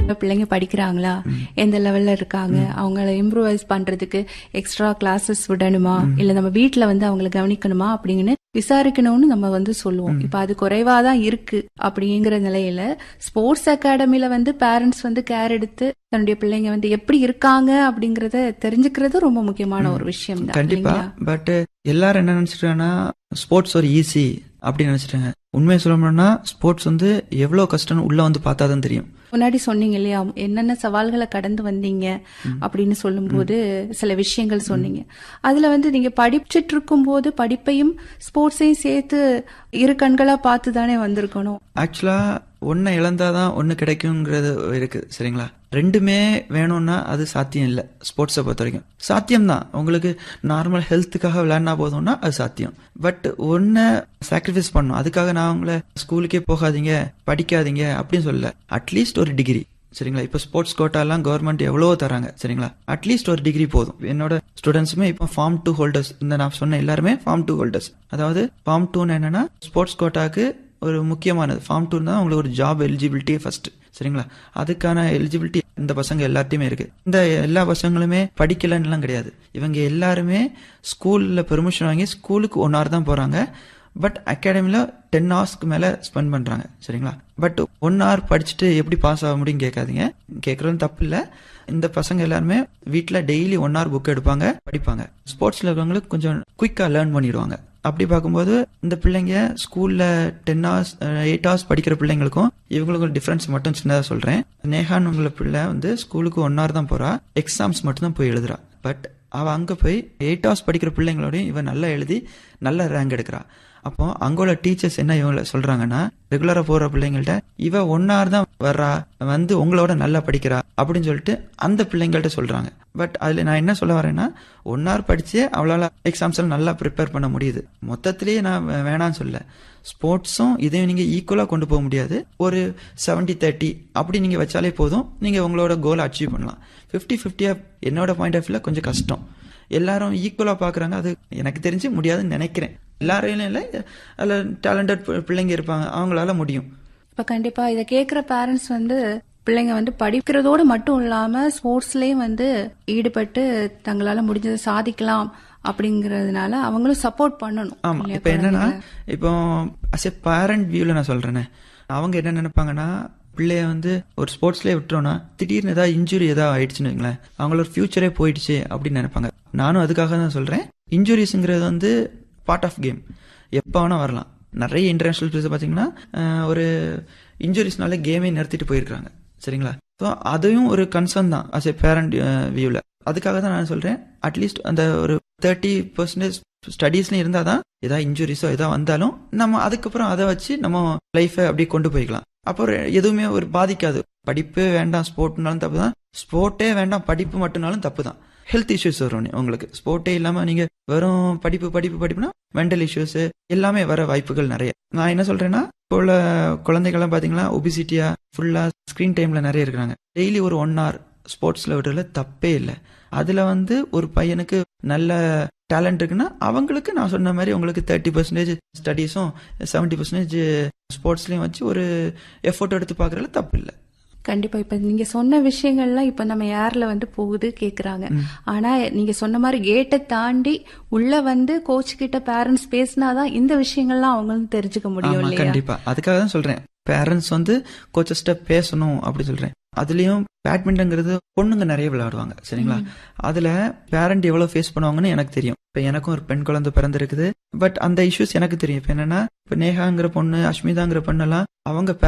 பிள்ளைங்க படிக்கிறாங்களா எந்த லெவல்ல இருக்காங்க அவங்கள இம்ப்ரூவைஸ் பண்றதுக்கு எக்ஸ்ட்ரா கிளாஸஸ் விடணுமா இல்ல நம்ம வீட்ல வந்து அவங்கள கவனிக்கணுமா அப்படின்னு விசாரிக்கணும்னு நம்ம வந்து சொல்லுவோம் இப்ப அது குறைவா தான் இருக்கு அப்படிங்கிற நிலையில ஸ்போர்ட்ஸ் அகாடமில வந்து பேரண்ட்ஸ் வந்து கேர் எடுத்து தன்னுடைய பிள்ளைங்க வந்து எப்படி இருக்காங்க அப்படிங்கறத தெரிஞ்சுக்கிறது ரொம்ப முக்கியமான ஒரு விஷயம் தான் கண்டிப்பா பட் எல்லாரும் என்ன நினைச்சிட்டாங்கன்னா ஸ்போர்ட்ஸ் ஒரு ஈஸி அப்படின்னு நினைச்சிட்டாங்க உண்மையை சொல்லணும்னா ஸ்போர்ட்ஸ் வந்து எவ்வளவு கஷ்டம்னு உள்ள வந்து பார்த்தாதான் தெரியும் முன்னாடி சொன்னீங்க இல்லையா என்னென்ன சவால்களை கடந்து வந்தீங்க அப்படின்னு சொல்லும்போது சில விஷயங்கள் சொன்னீங்க அதுல வந்து நீங்க படிச்சுட்டு இருக்கும்போது படிப்பையும் ஸ்போர்ட்ஸையும் சேர்த்து இரு கண்களா பார்த்து தானே வந்திருக்கணும் ஆக்சுவலா ஒன்னை இழந்தாதான் ஒன்னு கிடைக்குங்கிறது இருக்கு சரிங்களா ரெண்டுமே வேணும்னா அது சாத்தியம் இல்லை ஸ்போர்ட்ஸை பொறுத்த வரைக்கும் சாத்தியம் தான் உங்களுக்கு நார்மல் ஹெல்த்துக்காக விளையாடினா போதும்னா அது சாத்தியம் பட் ஒன்ன சாக்ரிஃபைஸ் பண்ணும் அதுக்காக நான் உங்களை ஸ்கூலுக்கே போகாதீங்க படிக்காதீங்க அப்படின்னு சொல்லல அட்லீஸ்ட் ஒரு டிகிரி சரிங்களா இப்போ ஸ்போர்ட்ஸ் கோட்டாலாம் கவர்மெண்ட் எவ்வளவோ தராங்க சரிங்களா அட்லீஸ்ட் ஒரு டிகிரி போதும் என்னோட ஸ்டூடெண்ட்ஸுமே இப்போ ஃபார்ம் டூ ஹோல்டர்ஸ் இந்த நான் சொன்ன எல்லாருமே ஃபார்ம் டூ ஹோல்டர்ஸ் அதாவது ஃபார்ம் டூன்னு என்னன்னா ஸ்போர்ட்ஸ் கோட்டாக்கு ஒரு முக்கியமானது ஃபார்ம் டூ தான் உங்களுக்கு ஒரு ஜாப் எலிஜிபிலிட்டியே ஃபர்ஸ்ட் சரிங்களா அதுக்கான எலிஜிபிலிட்டி இந்த பசங்க எல்லாத்தையுமே இருக்கு இந்த எல்லா பசங்களுமே படிக்கலன்னுலாம் கிடையாது இவங்க எல்லாருமே ஸ்கூல்ல பெர்மிஷன் வாங்கி ஸ்கூலுக்கு ஒன் ஹவர் தான் போறாங்க பட் அகாடமில டென் ஹவர்ஸ்க்கு மேல ஸ்பெண்ட் பண்றாங்க சரிங்களா பட் ஒன் ஹவர் படிச்சுட்டு எப்படி பாஸ் ஆக முடியும் கேட்காதீங்க கேட்கறதும் தப்பு இல்ல இந்த பசங்க எல்லாருமே வீட்ல டெய்லி ஒன் ஹவர் புக் எடுப்பாங்க படிப்பாங்க ஸ்போர்ட்ஸ்ல இருக்கவங்களுக்கு கொஞ்சம் குயிக்கா லேர்ன் பண்ணிடுவாங்க அப்படி பார்க்கும்போது இந்த பிள்ளைங்க ஸ்கூல்ல டென் ஹவர்ஸ் எயிட் ஹவர்ஸ் படிக்கிற பிள்ளைங்களுக்கும் இவங்களுக்கும் டிஃபரன்ஸ் மட்டும் சின்னதாக சொல்றேன் நேஹான் உங்களை பிள்ளை வந்து ஸ்கூலுக்கு ஒன் ஹவர் தான் போறா எக்ஸாம்ஸ் மட்டும் தான் போய் எழுதுறா பட் அவ அங்க போய் எயிட் ஹவர்ஸ் படிக்கிற பிள்ளைங்களோடையும் இவன் நல்லா எழுதி நல்ல ரேங்க் எடுக்கிறா அப்போ அங்குள்ள டீச்சர்ஸ் என்ன இவங்கள சொல்றாங்கன்னா ரெகுலரா போற பிள்ளைங்கள்ட்ட இவ ஒன் ஹவர் தான் வர்றா வந்து உங்களோட நல்லா படிக்கிறா அப்படின்னு சொல்லிட்டு அந்த பிள்ளைங்கள்ட்ட சொல்றாங்க பட் அதுல நான் என்ன சொல்ல வரேன்னா ஒன் ஹவர் படிச்சே அவளால எக்ஸாம்ஸ் எல்லாம் நல்லா ப்ரிப்பேர் பண்ண முடியுது மொத்தத்திலேயே நான் வே- வேணாம்னு சொல்ல ஸ்போர்ட்ஸும் இதையும் நீங்க ஈக்குவலா கொண்டு போக முடியாது ஒரு செவன்டி தேர்ட்டி அப்படி நீங்க வச்சாலே போதும் நீங்க உங்களோட கோலை அச்சீவ் பண்ணலாம் ஃபிஃப்டி ஃபிஃப்டியா என்னோட பாயிண்ட் ஆஃப் வியூல கொஞ்சம் கஷ்டம் எல்லாரும் ஈக்குவலா பாக்குறாங்க அது எனக்கு தெரிஞ்சு முடியாதுன்னு நினைக்கிறேன் எல்லாரையும் இல்லை அதுல டேலண்டட் பிள்ளைங்க இருப்பாங்க அவங்களால முடியும் இப்ப கண்டிப்பா இத கேக்குற பேரண்ட்ஸ் வந்து பிள்ளைங்க வந்து படிக்கிறதோடு மட்டும் இல்லாம ஸ்போர்ட்ஸ்லயும் வந்து ஈடுபட்டு தங்களால முடிஞ்சதை சாதிக்கலாம் அப்படிங்கறதுனால அவங்களும் சப்போர்ட் பண்ணணும் ஆமா இல்லையா இப்ப என்னன்னா குழந்தைகளை? இப்போ அஸ் எ பேரண்ட் வியூல நான் சொல்றேனே அவங்க என்ன நினைப்பாங்கன்னா பிள்ளைய வந்து ஒரு ஸ்போர்ட்ஸ்லயே விட்டுறோம்னா திடீர்னு ஏதாவது இன்ஜுரி ஏதாவது ஆயிடுச்சுன்னு வைங்களேன் அவங்களோட ஃபியூச்சரே போயிடுச்சு அப்படின்னு நினைப்பாங்க நானும் அதுக்காக தான் சொல்றேன் இன்ஜுரிஸ்ங்கிறது வந்து பார்ட் ஆஃப் கேம் எப்போ வேணா வரலாம் நிறைய இன்டர்நேஷனல் பிளேஸ் பாத்தீங்கன்னா அஹ், ஒரு இன்ஜுரிஸ்னால கேமே நிறுத்திட்டு போயிருக்காங்க சரிங்களா ஸோ அதையும் ஒரு கன்சர்ன் தான் அஸ் எ பேரண்ட் வியூல அதுக்காக தான் நான் சொல்றேன் அட்லீஸ்ட் அந்த ஒரு தேர்ட்டி பர்சன்டேஜ் ஸ்டடீஸ்ல இருந்தாதான் ஏதாவது இன்ஜுரிஸோ ஏதாவது வந்தாலும் நம்ம அதுக்கப்புறம் அதை வச்சு நம்ம லைஃபை அப்படியே கொண்டு போய்க்கலாம் அப்புறம் எதுவுமே ஒரு பாதிக்காது படிப்பு வேண்டாம் ஸ்போர்ட்னாலும் தப்பு தான் ஸ்போர்ட்டே வேண்டாம் படிப்பு மட்டும்னாலும் தப்பு தான் ஹெல்த் இஷ்யூஸ் வரும் உங்களுக்கு ஸ்போர்ட்டே இல்லாம நீங்க வெறும் படிப்பு படிப்பு படிப்புனா மென்டல் இஷ்யூஸ் எல்லாமே வர வாய்ப்புகள் நிறைய நான் என்ன சொல்றேன்னா இப்போ உள்ள குழந்தைகள்லாம் பாத்தீங்கன்னா ஒபிசிட்டியா ஃபுல்லா ஸ்கிரீன் டைம்ல நிறைய இருக்கிறாங்க டெய்லி ஒரு ஒன் ஹவர் ஸ்போர்ட்ஸ்ல விடுறதுல தப்பே இல்லை அதுல வந்து ஒரு பையனுக்கு நல்ல டேலண்ட் இருக்குன்னா அவங்களுக்கு நான் சொன்ன மாதிரி உங்களுக்கு தேர்ட்டி பர்சன்டேஜ் ஸ்டடீஸும் செவன்டி பர்சன்டேஜ் ஸ்போர்ட்ஸ்லயும் வச்சு ஒரு எஃபோர்ட் எடுத்து பாக்குறதுல தப்பு இல்லை கண்டிப்பா இப்ப நீங்க சொன்ன விஷயங்கள்லாம் இப்ப நம்ம ஏர்ல வந்து போகுது கேக்குறாங்க ஆனா நீங்க சொன்ன மாதிரி கேட்டை தாண்டி உள்ள வந்து கோச் கிட்ட பேரண்ட்ஸ் பேசினாதான் இந்த விஷயங்கள்லாம் அவங்களும் தெரிஞ்சுக்க முடியும் ஆமா இல்லையா கண்டிப்பா அதுக்காக தான் சொல்றேன் பேரண்ட்ஸ் வந்து கோச்சஸ்ட பேசணும் அப்படி சொல்றேன் அதுலயும் பேட்மிண்டன்ங்கிறது பொண்ணுங்க நிறைய விளையாடுவாங்க சரிங்களா அதுல பேரண்ட் எவ்வளவு ஃபேஸ் பண்ணுவாங்கன்னு எனக்கு தெரியும் இப்ப எனக்கும் ஒரு பெண் குழந்தை பிறந்திருக்குது பட் அந்த இஷ்யூஸ் எனக்கு தெரியும் இப்ப என்னன்னா இப்ப நேகாங்கிற பொண்ணு அஸ்மிதாங்கிற பொண்ணெல்லாம் அவங்க